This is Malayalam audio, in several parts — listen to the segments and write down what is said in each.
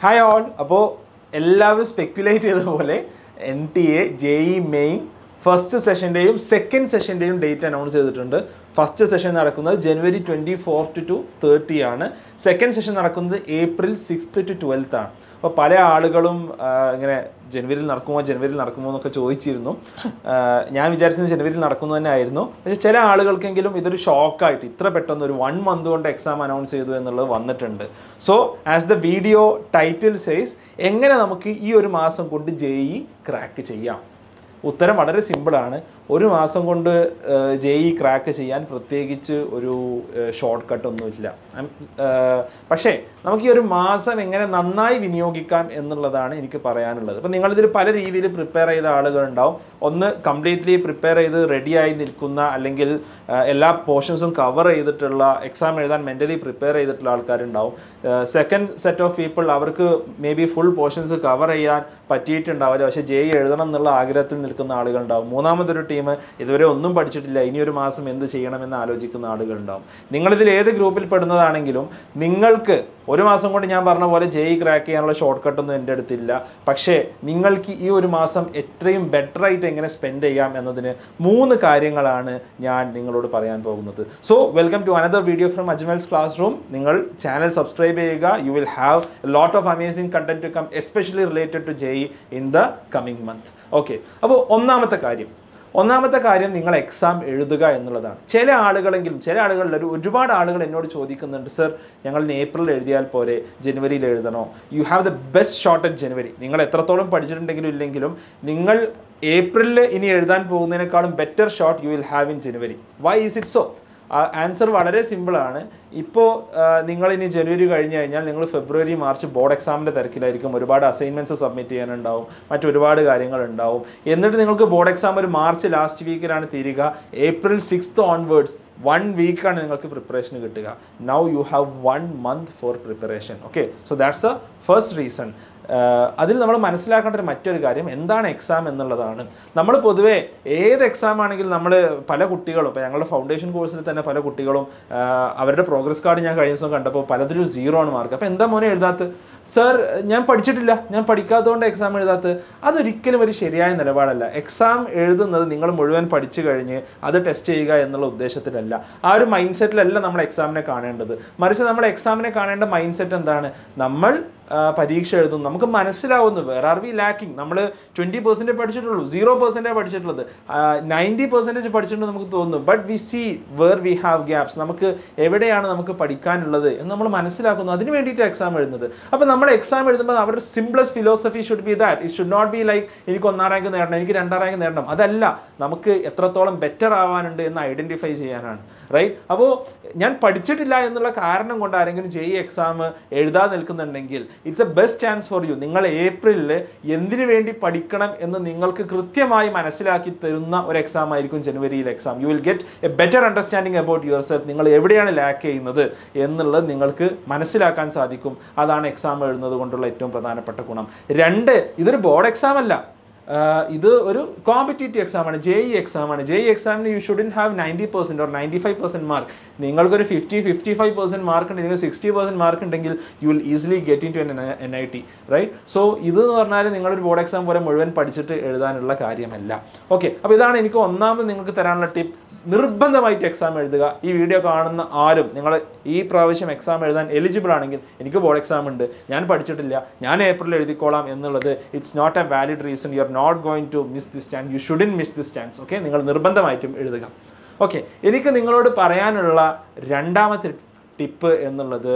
ഹായ് ഓൾ അപ്പോൾ എല്ലാവരും സ്പെക്യുലേറ്റ് ചെയ്ത പോലെ N T A J E main first സെഷൻ്റെയും സെക്കൻഡ് സെഷൻ്റെയും ഡേറ്റ് അനൗൺസ് ചെയ്തിട്ടുണ്ട് ഫസ്റ്റ് സെഷൻ നടക്കുന്നത് ജനുവരി ട്വൻറ്റി ഫോർത്ത് ടു തേർട്ടി ആണ് സെക്കൻഡ് സെഷൻ നടക്കുന്നത് ഏപ്രിൽ സിക്സ്ത് ടു ട്വൽത്ത് ആണ് അപ്പോൾ പല ആളുകളും ആ, ഇങ്ങനെ ജനുവരിയിൽ നടക്കുമോ ജനുവരിയിൽ നടക്കുമോ എന്നൊക്കെ ചോദിച്ചിരുന്നു ആ, ഞാൻ വിചാരിച്ചത് ജനുവരിയിൽ നടക്കുന്നു തന്നെ ആയിരുന്നു പക്ഷേ ചില ആളുകൾക്കെങ്കിലും ഇതൊരു ഷോക്കായിട്ട് ഇത്ര പെട്ടെന്ന് ഒരു വൺ മന്ത് കൊണ്ട് എക്സാം അനൗൺസ് ചെയ്തു എന്നുള്ളത് വന്നിട്ടുണ്ട് so as the video title says എങ്ങനെ നമുക്ക് ഈ ഒരു മാസം കൊണ്ട് ജെ ഇ ക്രാക്ക് ചെയ്യാം ഉത്തരം വളരെ സിമ്പിളാണ് ഒരു മാസം കൊണ്ട് ജെ ഇ ക്രാക്ക് ചെയ്യാൻ പ്രത്യേകിച്ച് ഒരു ഷോർട്ട് കട്ട് ഒന്നുമില്ല ഉം, ഏർ, പക്ഷേ നമുക്ക് ഈ ഒരു മാസം എങ്ങനെ നന്നായി വിനിയോഗിക്കാം എന്നുള്ളതാണ് എനിക്ക് പറയാനുള്ളത് അപ്പം നിങ്ങളിതിൽ പല രീതിയിൽ പ്രിപ്പയർ ചെയ്ത ആളുകളുണ്ടാവും ഒന്ന് കംപ്ലീറ്റ്ലി പ്രിപ്പയർ ചെയ്ത് റെഡിയായി നിൽക്കുന്ന അല്ലെങ്കിൽ ഏർ, എല്ലാ പോർഷൻസും കവർ ചെയ്തിട്ടുള്ള എക്സാം എഴുതാൻ മെൻ്റലി പ്രിപ്പയർ ചെയ്തിട്ടുള്ള ആൾക്കാരുണ്ടാവും സെക്കൻഡ് സെറ്റ് ഓഫ് പീപ്പിൾ അവർക്ക് may be full portions cover ചെയ്യാൻ പറ്റിയിട്ടുണ്ടാവില്ല പക്ഷേ ജെ എഴുതണം എന്നുള്ള ആഗ്രഹത്തിൽ നിൽക്കുന്ന ആളുകളുണ്ടാവും മൂന്നാമതൊരു ടീം ഇതുവരെ ഒന്നും പഠിച്ചിട്ടില്ല ഇനി ഒരു മാസം എന്ത് ചെയ്യണമെന്ന് ആലോചിക്കുന്ന ആളുകളുണ്ടാവും നിങ്ങളിതിൽ ഏത് ഗ്രൂപ്പിൽ പെടുന്നതാണെങ്കിലും നിങ്ങൾക്ക് ഒരു മാസം കൊണ്ട് ഞാൻ പറഞ്ഞ പോലെ ജെ ഇ ക്രാക്ക് ചെയ്യാനുള്ള ഷോർട്ട് കട്ടൊന്നും എൻ്റെ അടുത്തില്ല പക്ഷേ നിങ്ങൾക്ക് ഈ ഒരു മാസം എത്രയും ബെറ്റർ ആയിട്ട് എങ്ങനെ സ്പെൻഡ് ചെയ്യാം എന്നതിന് മൂന്ന് കാര്യങ്ങളാണ് ഞാൻ നിങ്ങളോട് പറയാൻ പോകുന്നത് so welcome to another video from Ajmal's classroom നിങ്ങൾ ചാനൽ സബ്സ്ക്രൈബ് ചെയ്യുക you will have lot of amazing content to come especially related to J in the coming month okay അപ്പോൾ ഒന്നാമത്തെ കാര്യം ഒന്നാമത്തെ കാര്യം നിങ്ങൾ എക്സാം എഴുതുക എന്നുള്ളതാണ് ചില ആളുകളെങ്കിലും ചില ആളുകളിൽ ഒരു ഒരുപാട് ആളുകൾ എന്നോട് ചോദിക്കുന്നുണ്ട് സർ ഞങ്ങൾ ഇനി ഏപ്രിൽ എഴുതിയാൽ പോരെ ജനുവരിയിൽ എഴുതണോ you have the best shot at January നിങ്ങൾ എത്രത്തോളം പഠിച്ചിട്ടുണ്ടെങ്കിലും ഇല്ലെങ്കിലും നിങ്ങൾ ഏപ്രിലിൽ ഇനി എഴുതാൻ പോകുന്നതിനേക്കാളും better shot you will have in January why is it so answer വളരെ സിമ്പിളാണ് ഇപ്പോൾ നിങ്ങൾ ഇനി ജനുവരി കഴിഞ്ഞ് കഴിഞ്ഞാൽ നിങ്ങൾ ഫെബ്രുവരി മാർച്ച് ബോർഡ് എക്സാമിൻ്റെ തിരക്കിലായിരിക്കും ഒരുപാട് അസൈൻമെൻറ്റ്സ് സബ്മിറ്റ് ചെയ്യാനുണ്ടാവും മറ്റൊരുപാട് കാര്യങ്ങളുണ്ടാവും എന്നിട്ട് നിങ്ങൾക്ക് ബോർഡ് എക്സാം ഒരു മാർച്ച് ലാസ്റ്റ് വീക്കിലാണ് തീരുക ഏപ്രിൽ സിക്സ്ത് ഓൺവേർഡ്സ് വൺ വീക്കാണ് നിങ്ങൾക്ക് പ്രിപ്പറേഷൻ കിട്ടുക now you have one month for preparation okay so that's the first reason അതിൽ നമ്മൾ മനസ്സിലാക്കേണ്ട ഒരു മറ്റൊരു കാര്യം എന്താണ് എക്സാം എന്നുള്ളതാണ് നമ്മൾ പൊതുവേ ഏത് എക്സാം ആണെങ്കിലും നമ്മൾ പല കുട്ടികളും ഇപ്പോൾ ഞങ്ങളുടെ ഫൗണ്ടേഷൻ കോഴ്സിൽ തന്നെ പല കുട്ടികളും ആ, അവരുടെ പ്രോഗ്രസ് കാർഡ് ഞാൻ കഴിഞ്ഞ ദിവസം കണ്ടപ്പോൾ പലതിലും സീറോ ആണ് മാർക്ക് അപ്പോൾ എന്താ മോനെ എഴുതാത്ത് സർ ഞാൻ പഠിച്ചിട്ടില്ല ഞാൻ പഠിക്കാത്തതുകൊണ്ട് എക്സാം എഴുതാത്ത് അതൊരിക്കലും ഒരു ശരിയായ നിലപാടല്ല എക്സാം എഴുതുന്നത് നിങ്ങൾ മുഴുവൻ പഠിച്ചു കഴിഞ്ഞ് അത് ടെസ്റ്റ് ചെയ്യുക എന്നുള്ള ഉദ്ദേശത്തിലല്ല ആ ഒരു മൈൻഡ് സെറ്റിലല്ല നമ്മൾ എക്സാമിനെ കാണേണ്ടത് മറിച്ച് നമ്മൾ എക്സാമിനെ കാണേണ്ട മൈൻഡ് സെറ്റ് എന്താണ് നമ്മൾ ആ, പരീക്ഷ എഴുതുന്നു നമുക്ക് മനസ്സിലാവുന്നു വേർ ആർ വി ലാക്കിംഗ് നമ്മൾ ട്വൻറ്റി പെർസെൻറ്റേജ് പഠിച്ചിട്ടുള്ളൂ സീറോ പെർസെൻറ്റേജ് പഠിച്ചിട്ടുള്ളത് നയൻറ്റി പെർസെൻറ്റേജ് പഠിച്ചിട്ടുണ്ട് നമുക്ക് തോന്നുന്നു but we see where we have gaps നമുക്ക് എവിടെയാണ് നമുക്ക് പഠിക്കാനുള്ളത് എന്ന് നമ്മൾ മനസ്സിലാക്കുന്നു അതിന് വേണ്ടിയിട്ട് എക്സാം എഴുതുന്നത് അപ്പോൾ നമ്മൾ എക്സാം എഴുതുമ്പോൾ അവരുടെ simplest philosophy should be that it should not be like എനിക്ക് ഒന്നാം റാങ്ക് നേടണം എനിക്ക് രണ്ടാം റാങ്ക് നേടണം അതല്ല നമുക്ക് എത്രത്തോളം ബെറ്റർ ആവാനുണ്ട് എന്ന് ഐഡൻറ്റിഫൈ ചെയ്യാനാണ് റൈറ്റ് അപ്പോൾ ഞാൻ പഠിച്ചിട്ടില്ല എന്നുള്ള കാരണം കൊണ്ട് ആരെങ്കിലും ജെ ഇ എക്സാം എഴുതാതെ നിൽക്കുന്നുണ്ടെങ്കിൽ it's a best chance for you നിങ്ങൾ ഏപ്രിലിൽ എന്തിനു വേണ്ടി പഠിക്കണം എന്ന് നിങ്ങൾക്ക് കൃത്യമായി മനസ്സിലാക്കി തരുന്ന ഒരു എക്സാം ആയിരിക്കും ജനുവരിയിൽ exam you will get a better understanding about yourself നിങ്ങൾ എവിടെയാണ് ലാക്ക് ചെയ്യുന്നത് എന്നുള്ളത് നിങ്ങൾക്ക് മനസ്സിലാക്കാൻ സാധിക്കും അതാണ് എക്സാം എഴുതുന്നത് കൊണ്ടുള്ള ഏറ്റവും പ്രധാനപ്പെട്ട ഗുണം രണ്ട് ഇതൊരു ബോർഡ് എക്സാം അല്ല ആഹ് ഇത് ഒരു കോമ്പറ്റേറ്റീവ് എക്സാം ആണ് ജെ ഇ എക്സാം ആണ് ജെ ഇ എക്സാമിന് you shouldn't have ninety percent or ninety five percent mark നിങ്ങൾക്കൊരു fifty fifty five percent mark ഉണ്ടെങ്കിൽ സിക്സ്റ്റി പെർസെൻറ്റ് മാർക്ക് ഉണ്ടെങ്കിൽ you will easily get into N I T right so ഇത് എന്ന് പറഞ്ഞാൽ നിങ്ങളൊരു ബോർഡ് എക്സാം പോലെ മുഴുവൻ പഠിച്ചിട്ട് എഴുതാനുള്ള കാര്യമല്ല ഓക്കെ അപ്പോൾ ഇതാണ് എനിക്ക് ഒന്നാമത് നിങ്ങൾക്ക് തരാനുള്ള ടിപ്പ് നിർബന്ധമായിട്ട് എക്സാം എഴുതുക ഈ വീഡിയോ കാണുന്ന ആരും നിങ്ങൾ ഈ പ്രാവശ്യം എക്സാം എഴുതാൻ എലിജിബിൾ ആണെങ്കിൽ എനിക്ക് ബോർഡ് എക്സാം ഉണ്ട് ഞാൻ പഠിച്ചിട്ടില്ല ഞാൻ ഏപ്രിൽ എഴുതിക്കോളാം എന്നുള്ളത് it's not a valid reason you are not going to miss this chance you shouldn't miss this chance okay നിങ്ങൾ നിർബന്ധമായിട്ടും എഴുതുക ഓക്കെ എനിക്ക് നിങ്ങളോട് പറയാനുള്ള രണ്ടാമത്തെ ടിപ്പ് എന്നുള്ളത്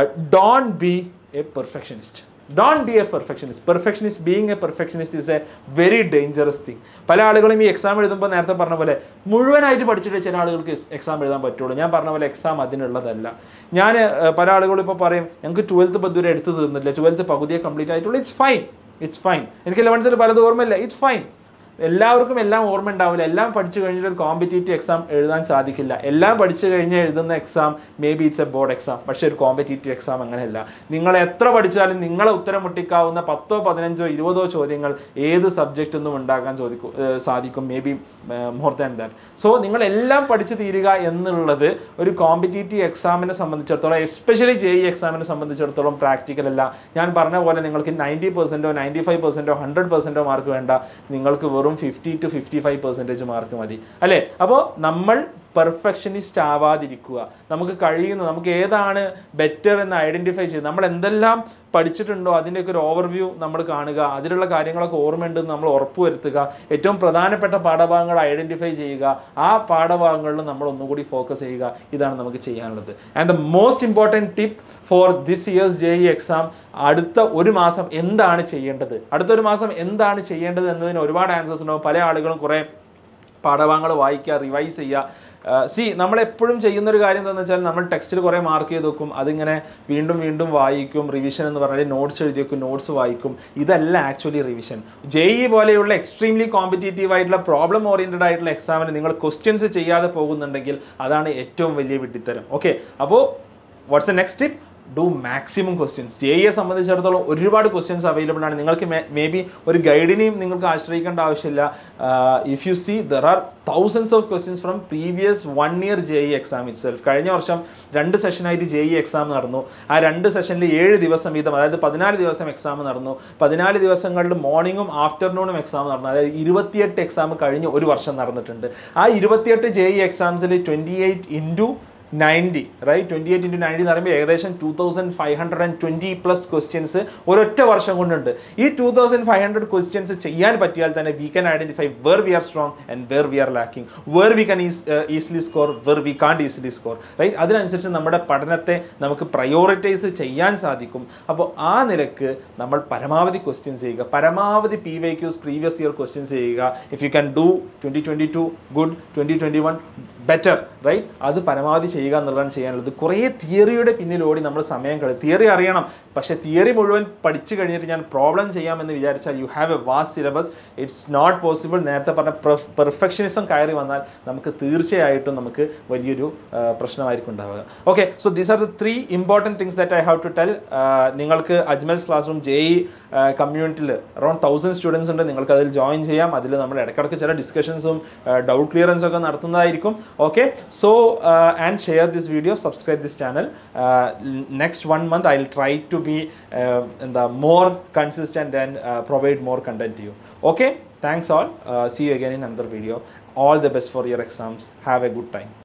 don't be a perfectionist don't be a perfectionist perfectionist being a perfectionist is a very dangerous thing പല ആളുകളും ഈ എക്സാം എഴുതുമ്പോൾ നേരത്തെ പറഞ്ഞ പോലെ മുഴുവനായിട്ട് പഠിച്ചിട്ട് ചില ആളുകൾക്ക് എക്സാം എഴുതാൻ പറ്റുള്ളൂ ഞാൻ പറഞ്ഞ പോലെ എക്സാം അതിനുള്ളതല്ല ഞാൻ ഏഹ്, പല ആളുകളും ഇപ്പോൾ പറയും ഞങ്ങൾക്ക് ട്വൽത്ത് പതുവരെ എടുത്ത് തീർന്നില്ല ട്വൽത്ത് പകുതിയെ കംപ്ലീറ്റ് ആയിട്ടുള്ളൂ ഇറ്റ്സ് ഫൈൻ ഇറ്റ്സ് ഫൈൻ എനിക്ക് ലെവൻത്തിൽ പലതും ഓർമ്മയില്ല ഇറ്റ്സ് ഫൈൻ എല്ലാവർക്കും എല്ലാം ഓർമ്മ ഉണ്ടാവില്ല എല്ലാം പഠിച്ചു കഴിഞ്ഞിട്ട് ഒരു കോമ്പറ്റേറ്റീവ് എക്സാം എഴുതാൻ സാധിക്കില്ല എല്ലാം പഠിച്ചു കഴിഞ്ഞ് എഴുതുന്ന exam maybe it's a board exam പക്ഷേ ഒരു കോമ്പറ്റേറ്റീവ് എക്സാം അങ്ങനെയല്ല നിങ്ങൾ എത്ര പഠിച്ചാലും നിങ്ങളെ ഉത്തരം മുട്ടിക്കാവുന്ന പത്തോ പതിനഞ്ചോ ഇരുപതോ ചോദ്യങ്ങൾ ഏത് സബ്ജക്റ്റ് നിന്നും ഉണ്ടാക്കാൻ ചോദിക്കും ഏഹ് സാധിക്കും maybe more than that so നിങ്ങൾ എല്ലാം പഠിച്ചു തീരുക എന്നുള്ളത് ഒരു കോമ്പറ്റേറ്റീവ് എക്സാമിനെ സംബന്ധിച്ചിടത്തോളം എസ്പെഷ്യലി ജെ ഇ എക്സാമിനെ സംബന്ധിച്ചിടത്തോളം പ്രാക്ടിക്കൽ അല്ല ഞാൻ പറഞ്ഞ പോലെ നിങ്ങൾക്ക് നയൻറ്റി പെർസെൻറ്റോ നയൻറ്റി ഫൈവ് പെർസെൻറ്റോ ഹൺഡ്രഡ് പെർസെൻറ്റോ മാർക്ക് വേണ്ട നിങ്ങൾക്ക് വെറും fifty to fifty five percentage mark മതി അല്ലേ അപ്പോൾ നമ്മൾ പെർഫെക്ഷനിസ്റ്റ് ആവാതിരിക്കുക നമുക്ക് കഴിയുന്ന നമുക്ക് ഏതാണ് ബെറ്റർ എന്ന് ഐഡന്റിഫൈ ചെയ്ത് നമ്മൾ എന്തെല്ലാം പഠിച്ചിട്ടുണ്ടോ അതിൻ്റെയൊക്കെ ഒരു ഓവർവ്യൂ നമ്മൾ കാണുക അതിലുള്ള കാര്യങ്ങളൊക്കെ ഓർമ്മയുണ്ടെന്ന് നമ്മൾ ഉറപ്പുവരുത്തുക ഏറ്റവും പ്രധാനപ്പെട്ട പാഠഭാഗങ്ങൾ ഐഡന്റിഫൈ ചെയ്യുക ആ പാഠഭാഗങ്ങളിൽ നമ്മൾ ഒന്നുകൂടി ഫോക്കസ് ചെയ്യുക ഇതാണ് നമുക്ക് ചെയ്യാനുള്ളത് and the most important tip for this years J E exam അടുത്ത ഒരു മാസം എന്താണ് ചെയ്യേണ്ടത് അടുത്ത ഒരു മാസം എന്താണ് ചെയ്യേണ്ടത് എന്നതിന് ഒരുപാട് ആൻസേഴ്സ് ഉണ്ടാവും പല ആളുകളും കുറേ പാഠഭാഗങ്ങൾ വായിക്കുക റിവൈസ് ചെയ്യുക സി നമ്മൾ എപ്പോഴും ചെയ്യുന്ന ഒരു കാര്യം എന്താണെന്ന് വെച്ചാൽ നമ്മൾ ടെക്സ്റ്റിൽ കുറേ മാർക്ക് ചെയ്ത് വെക്കും അതിങ്ങനെ വീണ്ടും വീണ്ടും വായിക്കും റിവിഷൻ എന്ന് പറഞ്ഞാൽ നോട്ട്സ് എഴുതി വെക്കും നോട്ട്സ് വായിക്കും ഇതല്ല ആക്ച്വലി റിവിഷൻ ജെ ഇ പോലെയുള്ള എക്സ്ട്രീംലി കോമ്പറ്റേറ്റീവ് ആയിട്ടുള്ള പ്രോബ്ലം ഓറിയൻറ്റഡ് ആയിട്ടുള്ള എക്സാമിന് നിങ്ങൾ ക്വസ്റ്റ്യൻസ് ചെയ്യാതെ പോകുന്നുണ്ടെങ്കിൽ അതാണ് ഏറ്റവും വലിയ വിഡ്ഢിത്തരം ഓക്കെ അപ്പോൾ what's a next tip do maximum questions J ഇയെ സംബന്ധിച്ചിടത്തോളം ഒരുപാട് ക്വസ്റ്റ്യൻസ് അവൈലബിൾ ആണ് നിങ്ങൾക്ക് മേ ബി ഒരു ഗൈഡിനെയും നിങ്ങൾക്ക് ആശ്രയിക്കേണ്ട ആവശ്യമില്ല if you see there are thousands of questions from previous one year J E exam itself കഴിഞ്ഞ വർഷം രണ്ട് സെഷനായിട്ട് ജെ ഇ എക്സാം നടന്നു ആ രണ്ട് സെഷനിൽ ഏഴ് ദിവസം വീതം അതായത് പതിനാല് ദിവസം എക്സാം നടന്നു പതിനാല് ദിവസങ്ങളിൽ മോർണിംഗും ആഫ്റ്റർനൂണും എക്സാം നടന്നു അതായത് ഇരുപത്തിയെട്ട് എക്സാം കഴിഞ്ഞ് ഒരു വർഷം നടന്നിട്ടുണ്ട് ആ ഇരുപത്തിയെട്ട് ജെ ഇ എക്സാംസിൽ twenty eight into ninety right twenty eight into ninety എന്ന് പറയുമ്പോൾ ഏകദേശം two thousand five hundred and twenty plus questions ഒരൊറ്റ വർഷം കൊണ്ടുണ്ട് ഈ two thousand five hundred questions ചെയ്യാൻ പറ്റിയാൽ തന്നെ we can identify where we are strong and where we are lacking where we can easily score where we can't easily score right അതിനനുസരിച്ച് നമ്മുടെ പഠനത്തെ നമുക്ക് പ്രയോറിറ്റൈസ് ചെയ്യാൻ സാധിക്കും അപ്പോൾ ആ നിലക്ക് നമ്മൾ പരമാവധി ക്വസ്റ്റ്യൻസ് ചെയ്യുക പരമാവധി P Y Qs previous year questions ചെയ്യുക if you can do twenty twenty two good twenty twenty one better right അത് പരമാവധി ചെയ്യുക എന്നുള്ളതാണ് ചെയ്യാനുള്ളത് കുറേ തിയറിയുടെ പിന്നിലോടി നമ്മൾ സമയം കളി തിയറി അറിയണം പക്ഷേ തിയറി മുഴുവൻ പഠിച്ചു കഴിഞ്ഞിട്ട് ഞാൻ പ്രോബ്ലം ചെയ്യാമെന്ന് വിചാരിച്ചാൽ you have a vast syllabus it's not possible നേരത്തെ പറഞ്ഞ പെർഫെക്ഷനിസം കയറി വന്നാൽ നമുക്ക് തീർച്ചയായിട്ടും നമുക്ക് വലിയൊരു ആ, പ്രശ്നമായിരിക്കും ഉണ്ടാവുക okay so these are the three important things that I have to tell നിങ്ങൾക്ക് Ajmal's classroom J E കമ്മ്യൂണിറ്റിയിൽ അറൌണ്ട് തൗസൻഡ് സ്റ്റുഡൻസ് ഉണ്ട് നിങ്ങൾക്ക് അതിൽ ജോയിൻ ചെയ്യാം അതിൽ നമ്മൾ ഇടയ്ക്കിടയ്ക്ക് ചില ഡിസ്കഷൻസും ഡൗട്ട് ക്ലിയറൻസും ഒക്കെ നടത്തുന്നതായിരിക്കും okay so and share this video subscribe this channel next one month I will try to be എന്താ more consistent and provide more content you okay thanks all see you again in another video all the best for your exams have a good time